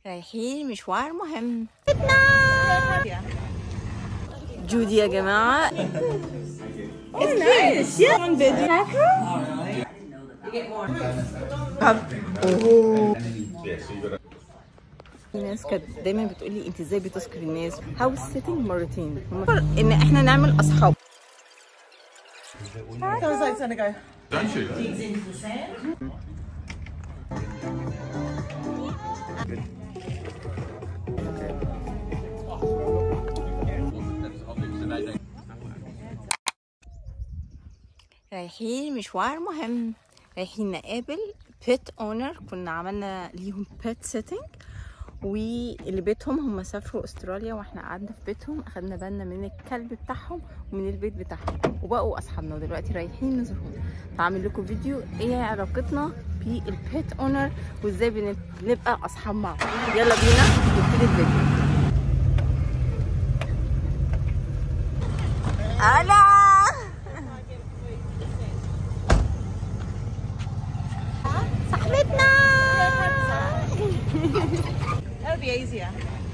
رايحين مشوار مهم جودي يا جماعة في ناس كانت دايما بتقول لي انت ازاي بتذكري الناس هاوس سيتنج مرتين ان احنا نعمل اصحاب Those legs gonna go. Don't you? رايحين مشوار مهم رايحين نقابل بيت اونر كنا عملنا ليهم بيت سيتنج واللي بيتهم هم سافروا استراليا واحنا قعدنا في بيتهم اخدنا بالنا من الكلب بتاعهم ومن البيت بتاعهم وبقوا اصحابنا ودلوقتي رايحين نزورهم فاعمل لكم فيديو ايه علاقتنا بالبيت اونر وازاي بن- بنبقى اصحاب مع بعض يلا بينا نبتدي الفيديو هلا صاحبتنا That'll be easier.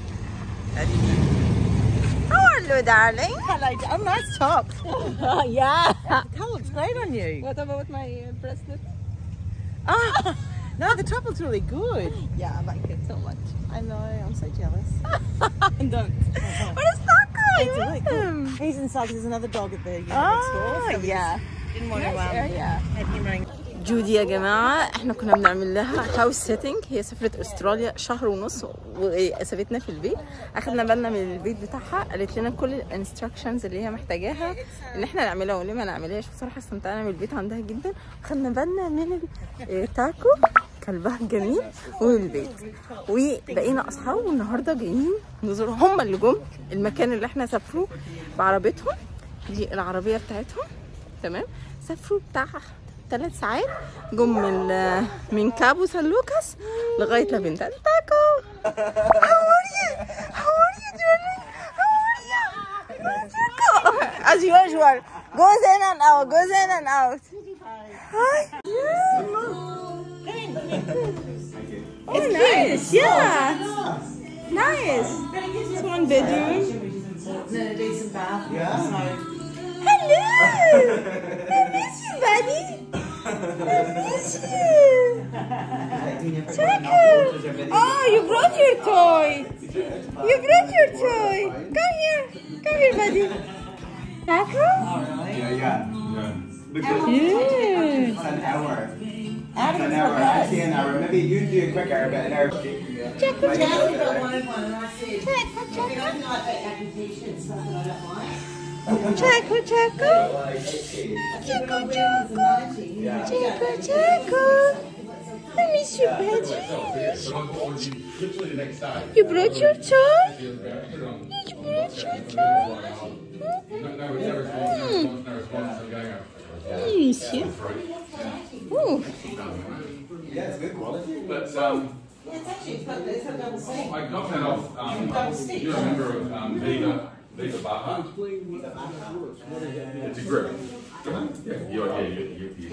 How are you, darling? Hello, oh, nice top. yeah. The colour looks great on you. What about my uh, bracelet? Oh, no, the top looks really good. Yeah, I like it so much. I know, I'm so jealous. Don't. What is Taco? It's really cool. He's inside 'cause there's another dog at the unit next door. Oh, So we yeah. just didn't want to Nice um, area. have him running. جودي يا جماعة احنا كنا بنعمل لها هاوس سيتنج هي سافرت استراليا شهر ونص وسابتنا في البيت اخدنا بالنا من البيت بتاعها قالت لنا كل الانستراكشنز اللي هي محتاجاها ان احنا نعملها واللي ما نعملهاش بصراحة استمتعنا من البيت عندها جدا خدنا بالنا من ال- آه، تاكو كلبها الجميل والبيت وبقينا اصحاب والنهارده جايين نزور هم اللي جم المكان اللي احنا سافروه بعربيتهم دي العربية بتاعتهم تمام سافروا بتاع ثلاث ساعات جم من من كابو سان لوكاس لغايه لافنتال تاكو How are you? How are you doing? How are you? Taco. As usual, goes in and out, goes in and out. Hi. It's nice, yeah. Nice. It's one bedroom. Hello! I miss you, buddy. I miss you. Taco. Oh, you brought your toy. You brought your toy. Come here. Come here, buddy. Taco? Yeah, yeah. Because Good. it's an hour. It's an hour. Actually, an hour. Maybe you do it quicker, but an hour. Taco, Like, Taco. Taco, Taco. Taco, Taco. Taco, Taco. I miss you, buddy. You brought your toy? Did you brought your toy? I miss you. Ooh. Yeah, it's good quality. But um, I got that off. Um, you're a member of um, Viva Viva Baja. It's a group. Yeah, you're yeah, you you you.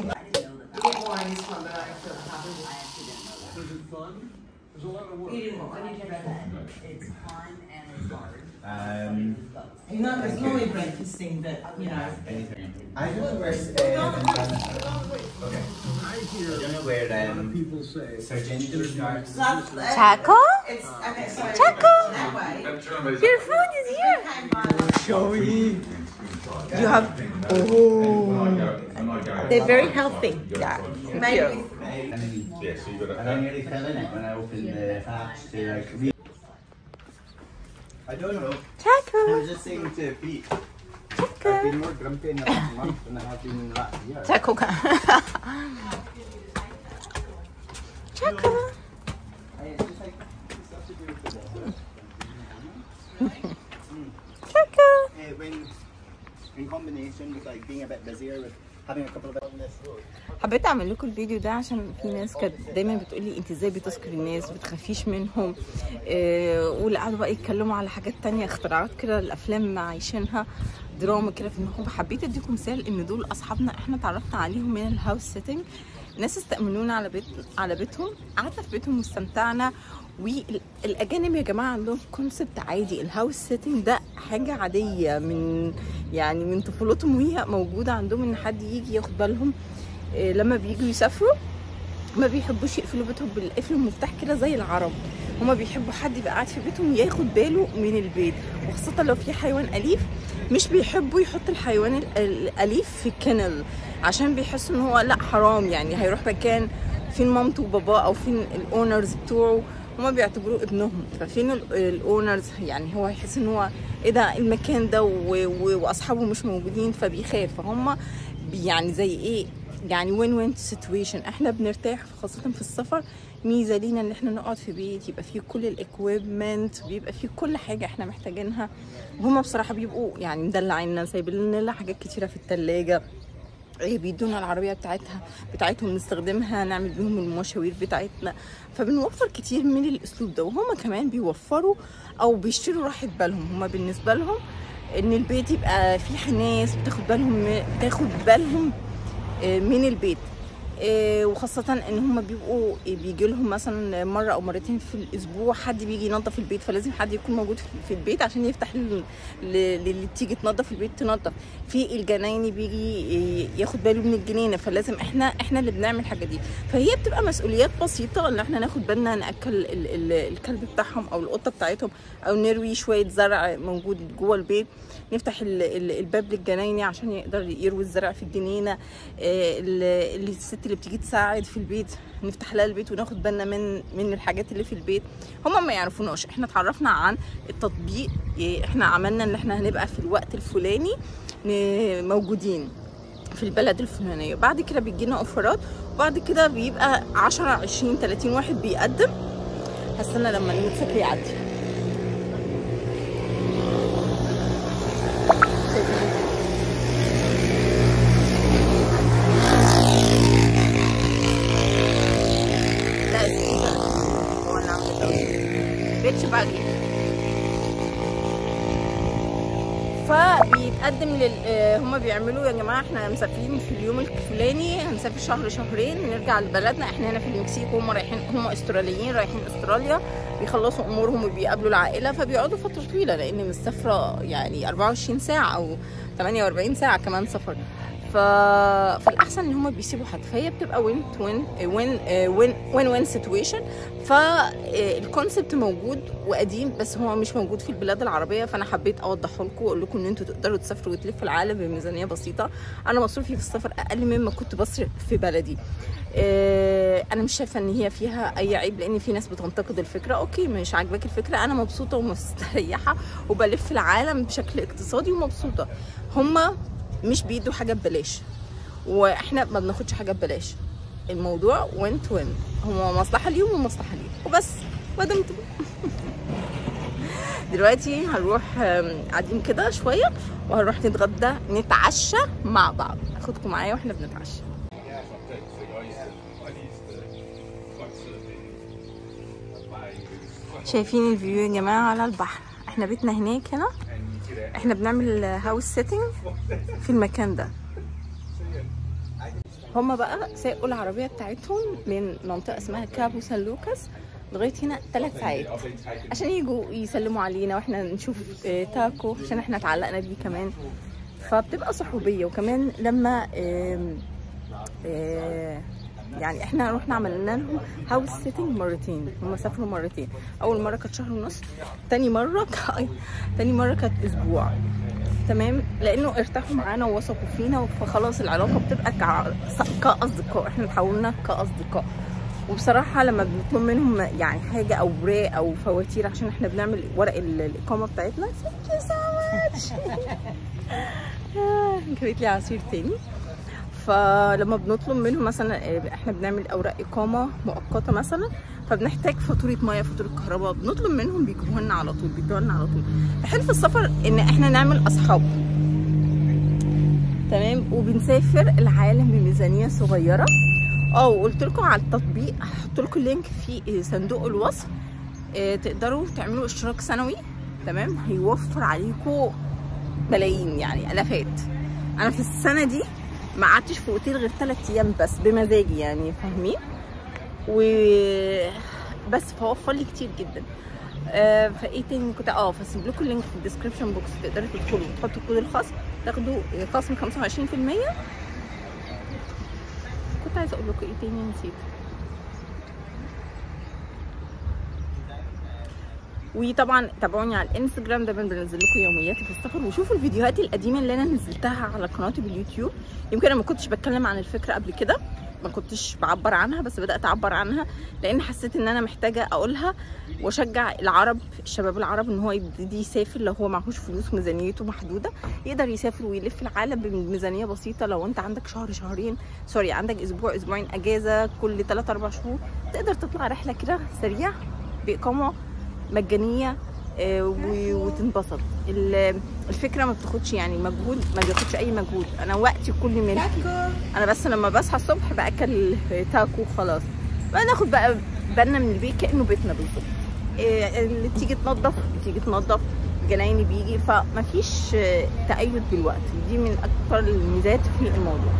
Um, No, it's normally breakfast thing, but you know. anything. I don't know where. Um, okay. I don't know where um, Sargento starts. Taco? It's okay, sorry. Taco? That way. Your food is here. Showy. You have. Oh. They're very healthy. Yeah. Maybe. Yeah, so you got And I to. nearly fell in it when I opened the hatch to like. Re- I don't know. I Taco. was just saying to Pete. I've Taco. been more grumpy in the last month than I have been in the last year. Taco. Taco. It's just like stuff to do with the weather. Taco. Uh, when in combination with like being a bit busier with having a couple of on this road. حبيت اعمل لكم الفيديو ده عشان في ناس كانت دايما بتقولي انت ازاي بتذكري الناس بتخافيش منهم إيه واللي قعدوا بقى يتكلموا على حاجات تانية اختراعات كده الافلام عايشينها دراما كده في دماغهم حبيت اديكم مثال ان دول اصحابنا احنا اتعرفنا عليهم من الهاوس سيتنج الناس استأمنونا على بيت على بيتهم قعدنا في بيتهم واستمتعنا والاجانب يا جماعه عندهم كونسبت عادي الهاوس سيتنج ده حاجه عاديه من يعني من طفولتهم وهي موجوده عندهم ان حد يجي ياخد بالهم إيه، لما بييجوا يسافروا ما بيحبوش يقفلوا بيتهم بالقفل المفتاح كده زي العرب هما بيحبوا حد يبقى قاعد في بيتهم ياخد باله من البيت وخاصة لو في حيوان أليف مش بيحبوا يحط الحيوان ال- الأليف في الكنل عشان بيحسوا ان هو لا حرام يعني هيروح مكان فين مامته وباباه او فين الاونرز بتوعه هما بيعتبروه ابنهم ففين الاونرز يعني هو هيحس ان هو ايه ده المكان ده و- و- واصحابه مش موجودين فبيخاف فهم بي- يعني زي ايه يعني وين وين سيتويشن احنا بنرتاح خاصة في السفر ميزة لينا ان احنا نقعد في بيت يبقى فيه كل الاكويبمنت بيبقى فيه كل حاجة احنا محتاجينها وهما بصراحة بيبقوا يعني مدلعيننا سايبين لنا حاجات كتيرة في التلاجة إيه بيدونا العربية بتاعتها بتاعتهم نستخدمها نعمل بيهم المشاوير بتاعتنا فبنوفر كتير من الاسلوب ده وهما كمان بيوفروا او بيشتروا راحة بالهم هما بالنسبة لهم ان البيت يبقى فيه ناس بتاخد بالهم بتاخد بالهم آه، من البيت آه، وخاصة ان هم بيبقوا بيجي لهم مثلا مرة او مرتين في الاسبوع حد بيجي ينظف البيت فلازم حد يكون موجود في- في البيت عشان يفتح لل- ل- للي تيجي تنظف البيت تنظف في الجنايني بيجي ياخد باله من الجنينة فلازم احنا احنا اللي بنعمل الحاجة دي فهي بتبقى مسؤوليات بسيطة ان احنا ناخد بالنا ناكل ال- ال- الكلب بتاعهم او القطة بتاعتهم او نروي شوية زرع موجود جوه البيت نفتح ال- ال- الباب للجنايني عشان يقدر يروي الزرع في الجنينه آه، ال- اللي الست اللي بتيجي تساعد في البيت نفتح لها البيت وناخد بالنا من من الحاجات اللي في البيت هما ما يعرفوناش احنا اتعرفنا عن التطبيق إيه، احنا عملنا ان احنا هنبقى في الوقت الفلاني ن- موجودين في البلد الفلانيه بعد كده بيجينا اوفرات وبعد كده بيبقى 10 20 30 واحد بيقدم هستنى لما الموتوسيكل يعدي لا السكوتر هو اللي عامل الدوشة بيتش باجي فبيتقدم لل آه، هما بيعملوا يا جماعه احنا مسافرين في اليوم الفلاني هنسافر شهر شهرين نرجع لبلدنا احنا هنا في المكسيك وهم رايحين هم استراليين رايحين استراليا بيخلصوا امورهم وبيقابلوا العائله فبيقعدوا فتره طويله لان مسافره يعني 24 ساعه او 48 ساعه كمان سفر ف... فالاحسن ان هم بيسيبوا حد فهي بتبقى وين وين وين وين وين وين سيتويشن فالكونسبت موجود وقديم بس هو مش موجود في البلاد العربيه فانا حبيت اوضحه لكم واقول لكم ان انتوا تقدروا تسافروا وتلفوا العالم بميزانيه بسيطه انا مصروفي في السفر اقل مما كنت بصرف في بلدي آه، انا مش شايفه ان هي فيها اي عيب لان في ناس بتنتقد الفكره اوكي مش عاجباك الفكره انا مبسوطه ومستريحه وبلف العالم بشكل اقتصادي ومبسوطه هما مش بيدوا حاجه ببلاش واحنا ما بناخدش حاجه ببلاش الموضوع وين تو وين هو مصلحه ليهم ومصلحه ليهم وبس ودمتم دلوقتي هنروح آم، قاعدين كده شويه وهنروح نتغدى نتعشى مع بعض اخدكم معايا واحنا بنتعشى شايفين الفيو يا جماعه على البحر احنا بيتنا هناك هنا احنا بنعمل هاوس سيتنج في المكان ده هما بقى ساقوا العربية بتاعتهم من منطقة اسمها كابو سان لوكاس لغاية هنا ثلاث ساعات عشان يجوا يسلموا علينا واحنا نشوف آه، تاكو عشان احنا اتعلقنا بيه كمان فبتبقى صحوبية وكمان لما آم، آه، يعني احنا رحنا عملنا لهم هاوس سيتنج مرتين هم سافروا مرتين اول مره كانت شهر ونص تاني مره ك... تاني مره كانت اسبوع تمام لانه ارتاحوا معانا ووثقوا فينا فخلاص العلاقه بتبقى كع... كاصدقاء احنا تحولنا كاصدقاء وبصراحه لما بنطلب منهم يعني حاجه او اوراق او فواتير عشان احنا بنعمل ورق ال- الاقامه بتاعتنا ثانك يو سو ماتش جابت لي عصير تاني فلما بنطلب منهم مثلا آه، احنا بنعمل اوراق اقامه مؤقته مثلا فبنحتاج فاتوره ميه فاتوره كهرباء بنطلب منهم بيجيبوها لنا على طول بيدوها لنا على طول الحلو في السفر ان احنا نعمل اصحاب تمام وبنسافر العالم بميزانيه صغيره اه وقلت لكم على التطبيق هحط لكم اللينك في صندوق الوصف آه، تقدروا تعملوا اشتراك سنوي تمام هيوفر عليكم ملايين يعني الافات انا في السنه دي ما قعدتش في اوتيل غير 3 ايام بس بمزاجي يعني فاهمين و بس فوفر لي كتير جدا آه فايه تاني كنت اه فاسيب لكم اللينك في الديسكربشن بوكس تقدروا تدخلوا وتحطوا الكود الخاص تاخدوا خصم 25% كنت عايزه اقول لكم ايه تاني نسيت وطبعا تابعوني على الانستجرام دايما بنزل لكم يومياتي في السفر وشوفوا الفيديوهات القديمه اللي انا نزلتها على قناتي باليوتيوب يمكن انا ما كنتش بتكلم عن الفكره قبل كده ما كنتش بعبر عنها بس بدات اعبر عنها لان حسيت ان انا محتاجه اقولها واشجع العرب الشباب العرب ان هو يبتدي يسافر لو هو معهوش فلوس ميزانيته محدوده يقدر يسافر ويلف العالم بميزانيه بسيطه لو انت عندك شهر شهرين سوري عندك اسبوع اسبوعين اجازه كل 3 4 شهور تقدر تطلع رحله كده سريع باقامه مجانيه آه، و- وتنبسط ال- الفكره ما بتاخدش يعني مجهود ما بياخدش اي مجهود انا وقتي كل ملكي انا بس لما بصحى الصبح باكل تاكو خلاص بناخد بقى بالنا من البيت كانه بيتنا بالظبط آه، اللي تيجي تنظف تيجي تنظف جنايني بيجي فمفيش آه، تأيد بالوقت دي من اكتر الميزات في الموضوع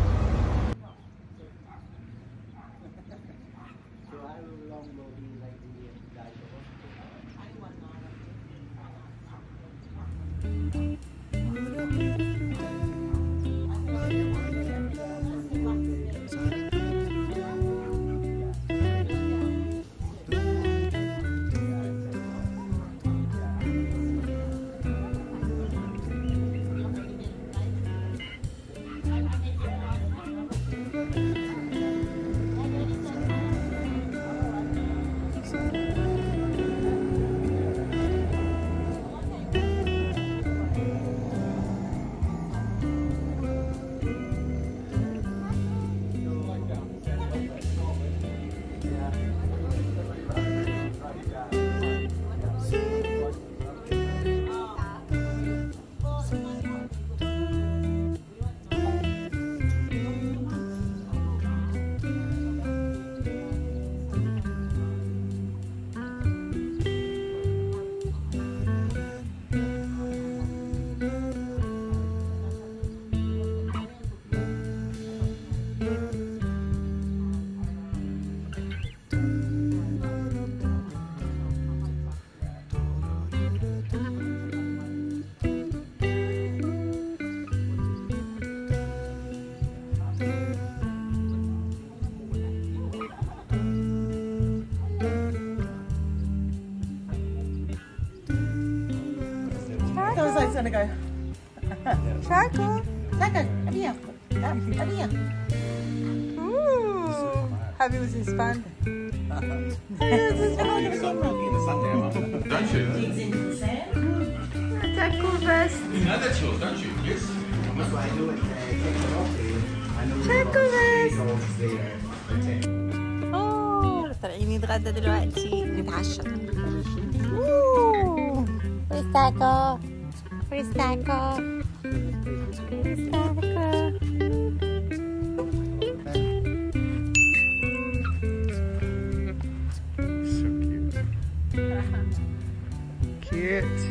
I was like, gonna go. Chaco. Taco, come here. Come here. Ooh. Happy was his fun. Don't you? Taco vest. You know that's yours, don't you? Yes. So I know it, uh, take it off there. I know Chocolate. it's there. But, uh, اوه طالعين نتغدى دلوقتي نتعشى اوه Where's Taco? Where's Taco? Where's Taco? Cute.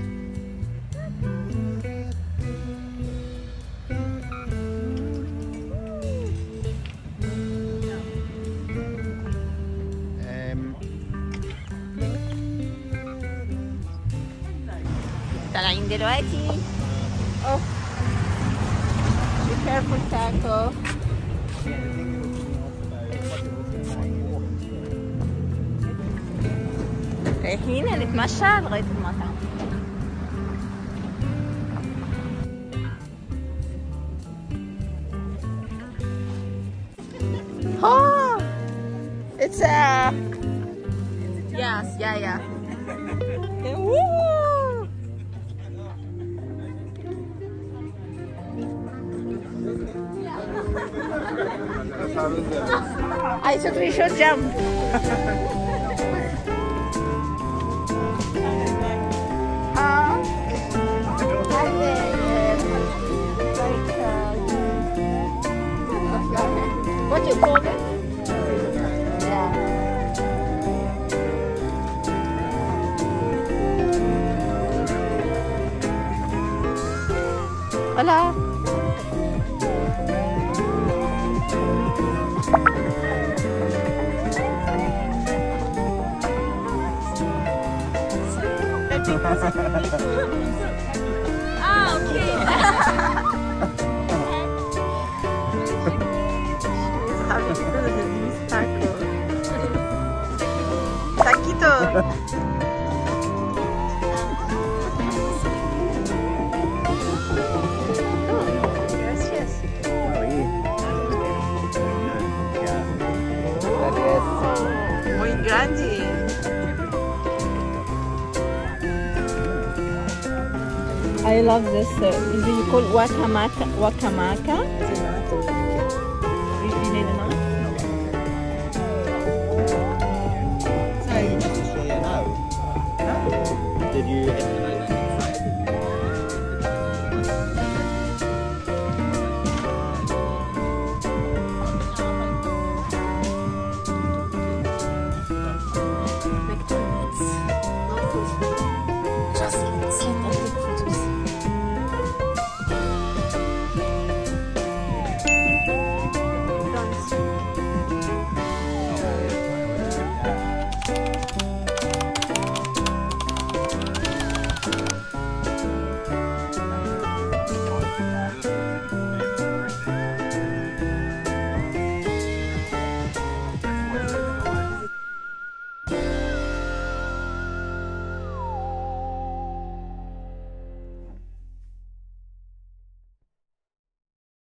Um, طالعين دلوقتي اوه Be careful Taco رايحين نتمشى لغاية المطعم Oh, it's a. Yes, yeah, yeah. Woo! I took we should jump. uh, and then, like, uh, what you call it? Yeah. Hola. ah, okay. She's happy because of this taco. Taquito. Oh, gracias. Muy grande. I love this. Uh, is it called wakamaka? Wakamaka? You, you need to know? So you messaged Leah now? No. Did you